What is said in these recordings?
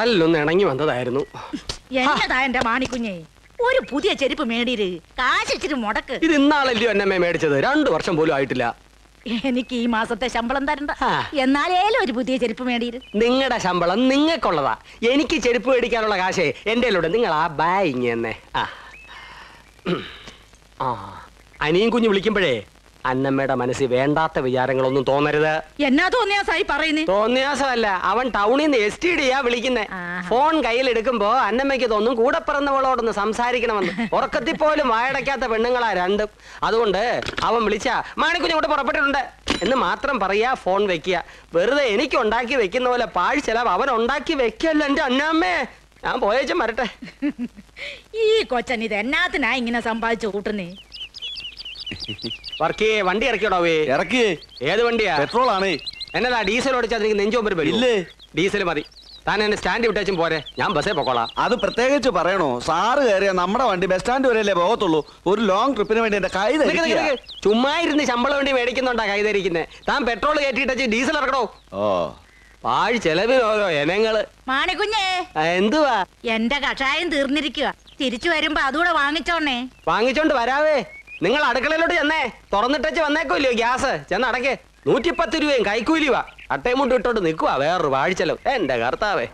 കാലിലൊന്ന് ഇണങ്ങി വന്നതായിരുന്നു എന്നതാ എന്റെ മാണിക്കുഞ്ഞെ ഒരു പുതിയ ചെരുപ്പ് മേടിര് കാശ് ഇച്ചിരി മുടക്ക് ഇത് ഇന്നാളല്ലയോ എന്നമ്മേ മേടിച്ചത് രണ്ടു വർഷം പോലും ആയിട്ടില്ല എനിക്ക് ഈ മാസത്തെ ശമ്പളം തരണ്ട ആ. എന്നാലേലും ഒരു പുതിയ ചെരുപ്പ് മേടിര് നിങ്ങളുടെ ശമ്പളം നിങ്ങൾക്കുള്ളതാ എനിക്ക് ചെരുപ്പ് മേടിക്കാനുള്ള കാശേ എൻ്റെ കയ്യിലുണ്ട് നിങ്ങൾ ആ ബായിങ് തന്നെ ആ ഉം. ആ അനിയും കുഞ്ഞ് വിളിക്കുമ്പോഴേ അന്നമ്മയുടെ മനസ്സിൽ വേണ്ടാത്ത വിചാരങ്ങളൊന്നും തോന്നരുത് എന്നാ തോന്നിയാ സായി പറയുന്നേ തോന്നിയാസമല്ല അവൻ ടൗണിൽ നിന്ന് എസ് ടി ഡിയാ വിളിക്കുന്നേ ആഹാ. ഫോൺ കയ്യിൽ എടുക്കുമ്പോ അന്നമ്മയ്ക്ക് തോന്നും കൂടെ പിറന്നവളോടൊന്ന് സംസാരിക്കണമെന്ന് ഉറക്കത്തിൽ പോലും വായടയ്ക്കാത്ത പെണ്ണുങ്ങളാ രണ്ടും അതുകൊണ്ട് അവൻ വിളിച്ച മാണിക്കുഞ്ഞ് കൂടെ പുറപ്പെട്ടിട്ടുണ്ട് എന്ന് മാത്രം പറയാ ഫോൺ വെക്കുക വെറുതെ എനിക്ക് ഉണ്ടാക്കി വെക്കുന്ന പോലെ പാഴ് ചെലവ് അവൻ ഉണ്ടാക്കി വെക്കല്ലോ എന്റെ അന്നാമ്മേ ഞാൻ പോയേച്ചും വരട്ടെ ഈ കൊച്ചൻ ഇത് എന്നാത്തിനാ ഇങ്ങനെ സമ്പാദിച്ചു കൂട്ടുന്നേ വർക്ക് വണ്ടി ഇറക്കിയോടാവേ ഇറക്കിയേ ഏത് വണ്ടിയാ പെട്രോൾ ആണേ എന്നതാ ഡീസൽ ഓടിച്ചാൽ എനിക്ക് നെഞ്ചോമ്പര് ഇല്ലേ. ഡീസൽ മതി താൻ എന്നെ സ്റ്റാൻഡ് വിട്ടേച്ചും പോരെ ഞാൻ ബസ്സേ പൊക്കോളാം അത് പ്രത്യേകിച്ച് പറയണോ സാറ് കയറിയ നമ്മുടെ വണ്ടി ബസ് സ്റ്റാൻഡ് വരെയല്ലേ പോകത്തുള്ളൂ ഒരു ലോങ് ട്രിപ്പിന് വേണ്ടി എന്റെ കൈ നിക്ക് നിക്ക് ധരിക്കുക. നിക്ക്. ചുമ്മാ ഇരുന്ന് ശമ്പളം വേണ്ടി മേടിക്കുന്നുണ്ടാ കൈതരിക്കുന്നേ താൻ പെട്രോൾ കയറ്റിയിട്ട് ഡീസൽ ഇറക്കണോ ഓ പാഴ് ചെലവിന് ഓരോ ഇനങ്ങള് മാണിക്കുഞ്ഞേ ആ, എന്തുവാ എന്റെ കഷായം തീർന്നിരിക്കുക തിരിച്ചു വരുമ്പോ അതുകൂടെ വാങ്ങിച്ചോണേ വാങ്ങിച്ചോണ്ട് വരാവേ നിങ്ങൾ അടുക്കളയിലോട്ട് ചെന്നേ തുറന്നിട്ടച്ച് വന്നേക്കുമല്ലോ ഗ്യാസ് ചെന്ന് അടക്കേ നൂറ്റിപ്പത്ത് രൂപയും കൈക്കൂലിവാ അട്ടയും മുട്ടും ഇട്ടോണ്ട് നിൽക്കുവാ വേറൊരു വാഴിച്ചെലവ് എന്റെ കർത്താവേ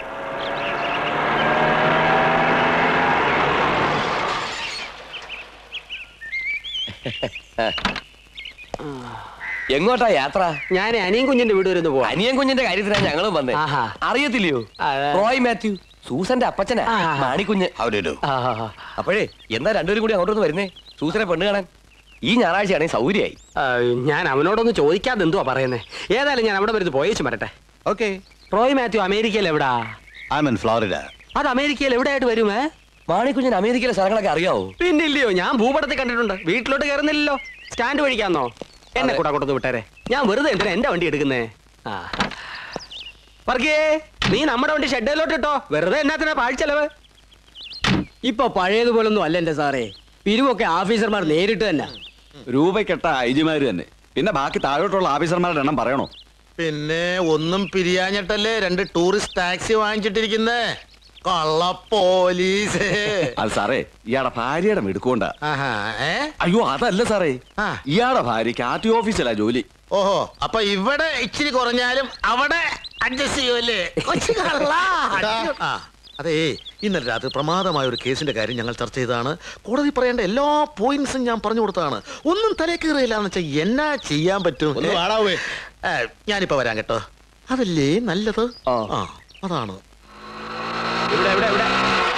എങ്ങോട്ടാ യാത്ര ഞാൻ അനിയും കുഞ്ഞിന്റെ വീട് വരുന്നു പോവാ അനിയൻ കുഞ്ഞിന്റെ കാര്യത്തിനാ ഞങ്ങളും വന്നേ ആഹാ. അറിയത്തില്ലയോ ആ, റോയ് മാത്യു സൂസന്റെ അപ്പച്ചനാ ആഹാ. മാണിക്കുഞ്ഞ് ആ, ആ, ആ. അപ്പോഴേ എന്താ രണ്ടുപേരും കൂടി അങ്ങോട്ടൊന്ന് വരുന്നേ സൂസനെ പെണ്ണ് കാണാൻ ഈ ഞായറാഴ്ചയാണെങ്കിൽ സൗകര്യമായി ആ, ഞാൻ അവനോടൊന്ന് ചോദിക്കാതെ എന്തുവാ പറയുന്നേ ഏതായാലും ഞാൻ അവിടെ വരുന്നത് പോയേച്ചു വരട്ടെ ഓക്കെ റോയ് മാത്യു അമേരിക്കയിൽ എവിടാ ഐ മീൻ ഫ്ലോറിഡ അത് അമേരിക്കയിൽ എവിടെയായിട്ട് വരുമേ മാണിക്കുഞ്ഞിന് അമേരിക്കയിലെ സ്ഥലങ്ങളൊക്കെ അറിയാവോ പിന്നില്ലയോ ഞാൻ ഭൂപടത്തിൽ കണ്ടിട്ടുണ്ട് വീട്ടിലോട്ട് കയറുന്നില്ലല്ലോ സ്റ്റാൻഡ് വഴിക്കാന്നോ എന്നെ കൂടെ കൊടുത്ത് വിട്ടേരെ ഞാൻ വെറുതെ എന്തിനാ എന്റെ വണ്ടി എടുക്കുന്നേ ആ വർഗീയേ നീ നമ്മുടെ വണ്ടി ഷെഡിലോട്ട് ഇട്ടോ വെറുതെ എന്നാത്തിനാ പാഴ്ചെലവ് ഇപ്പൊ പഴയതുപോലൊന്നും അല്ല എന്റെ സാറേ പിരിവൊക്കെ ഓഫീസർമാർ നേരിട്ട് തന്നെ രൂപക്കെട്ട ഐജിമാര് തന്നെ പിന്നെ ബാക്കി താഴോട്ടുള്ള ഓഫീസർമാരുടെ എണ്ണം പറയണോ പിന്നെ ഒന്നും പിരിയാഞ്ഞിട്ടല്ലേ രണ്ട് ടൂറിസ്റ്റ് ടാക്സി വാങ്ങിച്ചിട്ടിരിക്കുന്നേ കള്ള പോലീസ് അത് സാറേ ഇയാടെ ഭാര്യയുടെ മിടുക്കൊണ്ടാ ആഹാ ഏ അയ്യോ അതല്ല സാറേ ആ. ഇയാടെ ഭാര്യക്ക് ആർ ടി ഓഫീസിലാ ജോലി ഓഹോ അപ്പൊ ഇവിടെ ഇച്ചിരി കുറഞ്ഞാലും അവിടെ അഡ്ജസ്റ്റ് ചെയ്യുമല്ലേ കൊച്ചു കള്ള ആ, അതേ ഇന്നലെ രാത്രി പ്രമാദമായ ഒരു കേസിന്റെ കാര്യം ഞങ്ങൾ ചർച്ച ചെയ്തതാണ് കോടതി പറയേണ്ട എല്ലാ പോയിന്റ്സും ഞാൻ പറഞ്ഞു കൊടുത്തതാണ് ഒന്നും തലേ കയറിയില്ല എന്ന് വെച്ചാൽ എന്നാ ചെയ്യാൻ പറ്റും ഏ, ഞാനിപ്പോ വരാൻ കേട്ടോ അതല്ലേ നല്ലത് ആ അതാണ് ഇവിടെ ഇവിടെ ഇവിടെ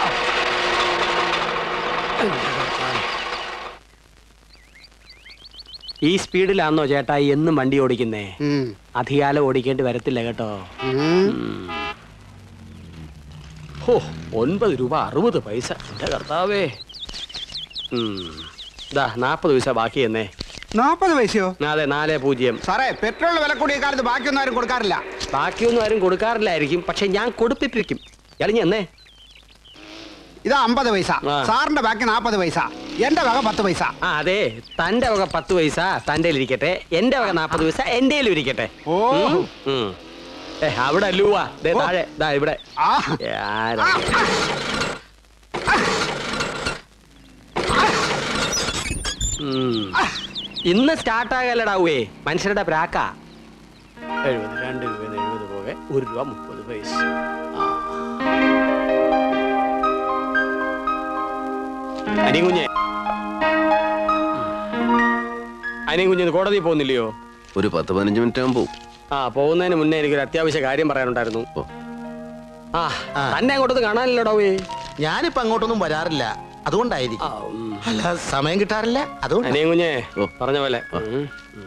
ഈ സ്പീഡിലാണോ ചേട്ടാ ഈ എന്നും വണ്ടി ഓടിക്കുന്നേ അധികാലം ഓടിക്കേണ്ടി വരത്തില്ല കേട്ടോ ഉം. ഹോ ഒൻപത് രൂപ അറുപത് പൈസ എന്റെ കർത്താവേ ഉം. ദാ നാപ്പത് പൈസ ബാക്കി എന്നേ നാൽപ്പത് പൈസയോ അതെ നാല് പൂജ്യം സാറേ പെട്രോൾ വില കൂടിയ കാലത്ത് ബാക്കിയൊന്നും ആരും കൊടുക്കാറില്ല ബാക്കിയൊന്നും ആരും കൊടുക്കാറില്ലായിരിക്കും പക്ഷെ ഞാൻ കൊടുപ്പിപ്പിക്കും ഇറങ്ങി എന്നേ ഇത് അമ്പത് പൈസ ആ. സാറിന്റെ ബാക്കി നാൽപ്പത് പൈസ എന്റെ വക പത്ത് പൈസ ആ അതെ തന്റെ വക പത്ത് പൈസ തന്റെ ഇരിക്കട്ടെ എന്റെ വക നാപ്പത് പൈസ എന്റെ ഇരിക്കട്ടെ ഓ. ഉം, ഉം. ഏ അവിടെ അല്ലൂവാ ദേ ഓ. താഴെ ദാ ഇവിടെ ആ ആരാ? ഉം. ഇന്ന് സ്റ്റാർട്ട് ആകല്ലടാവേ മനുഷ്യരുടെ പ്രാക്ക എഴുപത് രണ്ട് രൂപ എഴുപത് പോകെ ഒരു രൂപ മുപ്പത് പൈസ ആ. അനികുഞ്ഞെ അനികുഞ്ഞ് കോടതി പോകുന്നില്ലയോ ഒരു പത്ത് പതിനഞ്ച് മിനിറ്റ് ആകുമ്പോ ആ പോകുന്നതിന് മുന്നേ എനിക്കൊരു അത്യാവശ്യ കാര്യം പറയാനുണ്ടായിരുന്നു ഓ. ആ തന്നെ അങ്ങോട്ടൊന്നും കാണാനില്ലടോവേ ഞാനിപ്പോ അങ്ങോട്ടൊന്നും വരാറില്ല അതുകൊണ്ടായിരിക്കും അല്ല സമയം കിട്ടാറില്ല അതുകൊണ്ട് അനിയും കുഞ്ഞേ ഓ. പറഞ്ഞ പോലെ ഉം.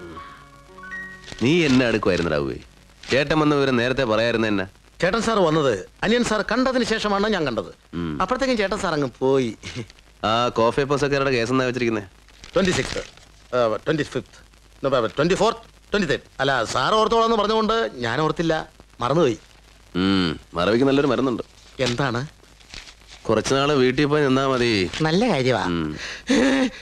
നീ എന്നെ അടുക്കുമായിരുന്നു രാവുവേ ചേട്ടൻ വന്ന വിവരം നേരത്തെ പറയായിരുന്നു എന്നെ ചേട്ടൻ സാർ വന്നത് അനിയൻ സാർ കണ്ടതിന് ശേഷമാണ് ഞാൻ കണ്ടത് ഉം. അപ്പോഴത്തേക്കും ചേട്ടൻ സാർ അങ്ങ് പോയി ആ കോഫി പസക്കാരുടെ കേസ് എന്നാ വെച്ചിരിക്കുന്നത് twenty six twenty fifth twenty fourth twenty third അല്ല സാർ ഓർത്തോളാം എന്ന് പറഞ്ഞുകൊണ്ട് ഞാൻ ഓർത്തില്ല മറന്നുപോയി മറവിക്ക് നല്ലൊരു മരുന്നുണ്ട് എന്താണ് കുറച്ചു നാള് വീട്ടിൽ പോയി നിന്നാ മതി നല്ല കാര്യമാ ഉം.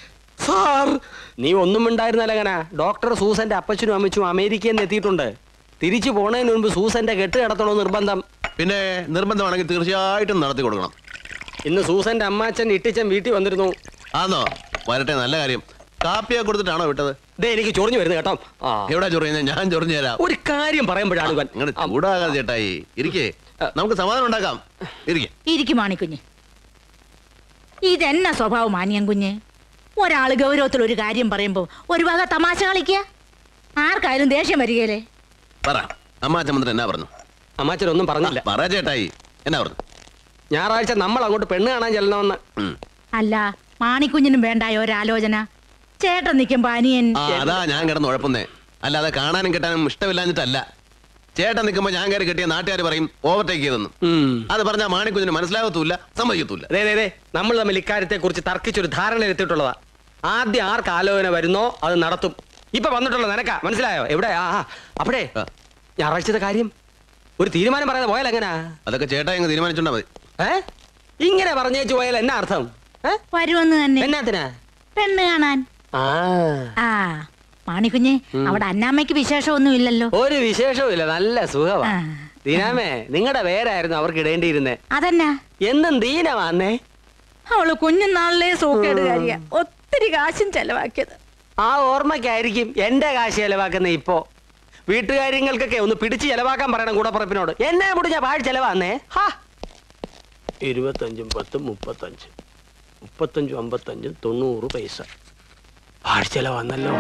സാർ നീ ഒന്നും ഉണ്ടായിരുന്നല്ല അങ്ങനെ ഡോക്ടർ സൂസന്റെ അപ്പച്ചനും അമ്മച്ചും അമേരിക്കയിൽ നിന്ന് എത്തിയിട്ടുണ്ട് തിരിച്ചു പോണതിന് മുൻപ് സൂസന്റെ കെട്ട് കിടത്തണോ നിർബന്ധം പിന്നെ നിർബന്ധമാണെങ്കിൽ തീർച്ചയായിട്ടും നടത്തി കൊടുക്കണം ഇന്ന് സൂസന്റെ അമ്മാച്ചൻ ഇട്ടിച്ചൻ വീട്ടിൽ വന്നിരുന്നു ആന്നോ വരട്ടെ നല്ല കാര്യം കാപ്പിയൊക്കെ കൊടുത്തിട്ടാണോ വിട്ടത് ദേ എനിക്ക് ചൊറിഞ്ഞു വരുന്നു കേട്ടോ ആ എവിടെ ചൊറിയുന്നത് ഞാൻ ചൊറിഞ്ഞു തരാം ഒരു കാര്യം പറയുമ്പോഴാണ് ഇവൻ ഇങ്ങനെ ചൂടാകാതെ ചേട്ടായി ഇരിക്കേ നമുക്ക് സമാധാനം ഉണ്ടാക്കാം ഇരിക്കേ ഇരിക്കും മാണിക്കുഞ്ഞ് ഇതെന്ന സ്വഭാവം മാനിയം കുഞ്ഞ് ഒരാള് ഗൗരവത്തിൽ ഒരു കാര്യം പറയുമ്പോ ഒരു വക തമാശ കളിക്കുക ആർക്കായാലും ദേഷ്യം വരികയില്ലേ പറ അമ്മാച്ചൻ മന്ത്രി എന്നാ പറഞ്ഞു അമ്മാച്ചൻ ഒന്നും പറഞ്ഞില്ല പറ ചേട്ടായി എന്നാ പറഞ്ഞു ഞായറാഴ്ച നമ്മൾ അങ്ങോട്ട് പെണ്ണ് കാണാൻ ചെല്ലണമെന്ന് ഉം. അല്ല മാണിക്കുഞ്ഞിനും വേണ്ടായ ഒരാലോചന ചേട്ടൻ നിൽക്കുമ്പോ അനിയൻ ആ അതാ ഞാൻ കിടന്ന് ഉഴപ്പുന്നേ അല്ലാതെ കാണാനും കിട്ടാനും ഇഷ്ടമില്ലാഞ്ഞിട്ടല്ല ചേട്ടൻ നിൽക്കുമ്പോ ഞാൻ കയറി കിട്ടിയ നാട്ടുകാർ പറയും ഓവർടേക്ക് ചെയ്തെന്ന് ഉം. അത് പറഞ്ഞാൽ മാണിക്കുഞ്ഞിന് മനസ്സിലാകത്തൂല്ല സമ്മതിക്കത്തൂല്ല ദേ, ദേ, ദേ, നമ്മൾ തമ്മിൽ ഇക്കാര്യത്തെ കുറിച്ച് തർക്കിച്ചൊരു ധാരണ എത്തിയിട്ടുള്ളതാ ആദ്യം ആർക്ക് ആലോചന വരുന്നോ അത് നടത്തും ഇപ്പൊ വന്നിട്ടുള്ള നിനക്കാ മനസ്സിലായോ എവിടെ ആ ആ, അപ്പഴേ ആ. ഞായറാഴ്ചത്തെ കാര്യം ഒരു തീരുമാനം പറയാതെ പോയാൽ എങ്ങനാ അതൊക്കെ ചേട്ടാ അങ്ങ് തീരുമാനിച്ചോണ്ടാ മതി ഏ ഇങ്ങനെ പറഞ്ഞേച്ചു പോയാൽ എന്നാ അർത്ഥം ഏ? വരുമെന്ന് തന്നെ എന്നാത്തിനാ പെണ്ണ് കാണാൻ ആ ആ മാണിക്കുഞ്ഞ് അവിടെ അന്നാമ്മയ്ക്ക് വിശേഷമൊന്നും ഇല്ലല്ലോ ഒരു വിശേഷവും ഇല്ല നല്ല സുഖമാ ആ. ദീനാമേ നിങ്ങളുടെ പേരായിരുന്നു അവർക്ക് ഇടേണ്ടിയിരുന്നേ അതെന്നാ എന്നും ദീനമാന്നേ അവള് കുഞ്ഞുനാളിലെ സൂക്കേടുകാരിയ ഒത്തിരി കാശും ചെലവാക്കിയത് ആ ഓർമ്മയ്ക്കായിരിക്കും എന്റെ കാശ് ചെലവാക്കുന്ന ഇപ്പോ വീട്ടുകാര്യങ്ങൾക്കൊക്കെ ഒന്ന് പിടിച്ച് ചെലവാക്കാൻ പറയണം കൂടപ്പുറപ്പിനോട് എന്നെ മുടിഞ്ഞ പാഴ് ചെലവാന്നേ ഹാ ഇരുപത്തഞ്ചും പത്തും മുപ്പത്തഞ്ച് മുപ്പത്തഞ്ചും അമ്പത്തഞ്ചും തൊണ്ണൂറ് പൈസ പാഴ് ചെലവാന്നല്ലോ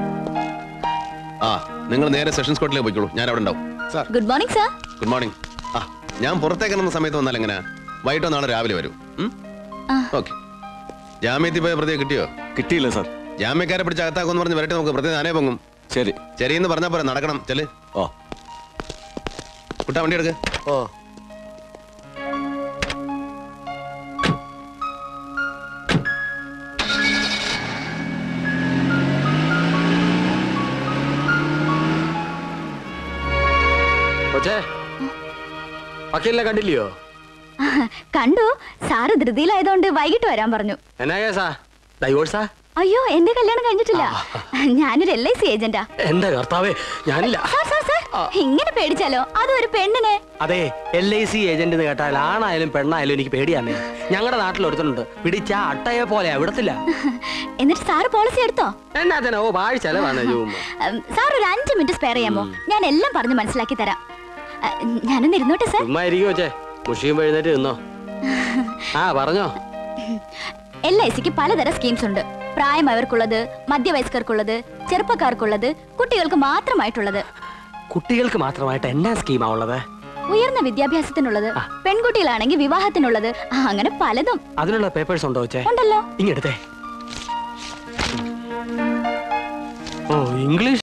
ആ നിങ്ങൾ നേരെ സെഷൻ സ്കോട്ടിലേക്ക് പോയിക്കോളൂ ഞാൻ അവിടെ ഉണ്ടാവും good morning sir good morning ആ ഞാൻ പുറത്തേക്ക് ഇറങ്ങുന്ന സമയത്ത് വന്നാൽ എങ്ങനെ വൈകിട്ടോ നാളെ രാവിലെ വരും ആ. ഓക്കെ ജാമ്യത്തിൽ പോയ പ്രതിയെ കിട്ടിയോ കിട്ടിയില്ല സാർ ജാമ്യക്കാരെ പിടിച്ച് അകത്താക്കുമെന്ന് പറഞ്ഞ് വരട്ടെ നമുക്ക് പ്രതി നാനേ പൊങ്ങും ശരി ശരിയെന്ന് പറഞ്ഞാൽ പോരെ നടക്കണം ചെല് ഓ കുട്ടാ വണ്ടി എടുക്ക് ഓ കൊച്ചേ വക്കീലിനെ കണ്ടില്ലയോ കണ്ടു സാറ് ധൃതിയിലായതുകൊണ്ട് വൈകിട്ട് വരാൻ പറഞ്ഞു എന്നാ കേസാ ഡൈവോഴ്സാ അയ്യോ എന്റെ കല്യാണം കഴിഞ്ഞിട്ടില്ല ഞാനൊരു എൽ ഐ സി ഏജന്റാ എന്റെ കർത്താവേ ഞാനില്ല സാർ സാർ സാർ ഇങ്ങനെ പേടിച്ചാലോ അതും ഒരു പെണ്ണിനെ അതെ എൽ ഐ സി ഏജന്റ് എന്ന് കേട്ടാൽ ആണായാലും പെണ്ണായാലും എനിക്ക് പേടിയാന്നേ ഞങ്ങളുടെ നാട്ടിൽ ഒരുത്തനുണ്ട് പിടിച്ച അട്ടയെ പോലെ വിടത്തില്ല എന്നിട്ട് സാറ് പോളിസി എടുത്തോ എന്നാത്തിനാ ഓ പാഴ് ചെലവാണ് ചുമ്മാ ഉം, സാർ ഒരു അഞ്ച് മിനിറ്റ് സ്പെയർ ചെയ്യാമോ ഞാൻ എല്ലാം പറഞ്ഞ് മനസ്സിലാക്കി തരാം ഉം, ഞാനൊന്ന് ഇരുന്നോട്ടെ സാർ ചുമ്മാ ഇരിക്കും വെച്ചേ മുഷിയും എഴുന്നേറ്റ് നിന്നോ ആ പറഞ്ഞോ എൽ ഐ സിക്ക് പലതരം സ്കീംസ് ഉണ്ട് പ്രായമായവർക്കുള്ളത് മധ്യവയസ്കർക്കുള്ളത് ചെറുപ്പക്കാർക്കുള്ളത് കുട്ടികൾക്ക് മാത്രമായിട്ടുള്ളത് കുട്ടികൾക്ക് മാത്രമായിട്ട് എന്നാ സ്കീമാ ഉള്ളത് ഉയർന്ന വിദ്യാഭ്യാസത്തിനുള്ളത് പെൺകുട്ടികളാണെങ്കിൽ വിവാഹത്തിനുള്ളത് ആ, അങ്ങനെ പലതും അതിനുള്ള പേപ്പേഴ്സ് ഉണ്ടോ വെച്ചേ ഉണ്ടല്ലോ ഇങ്ങെടുത്തേ ഓ ഇംഗ്ലീഷ്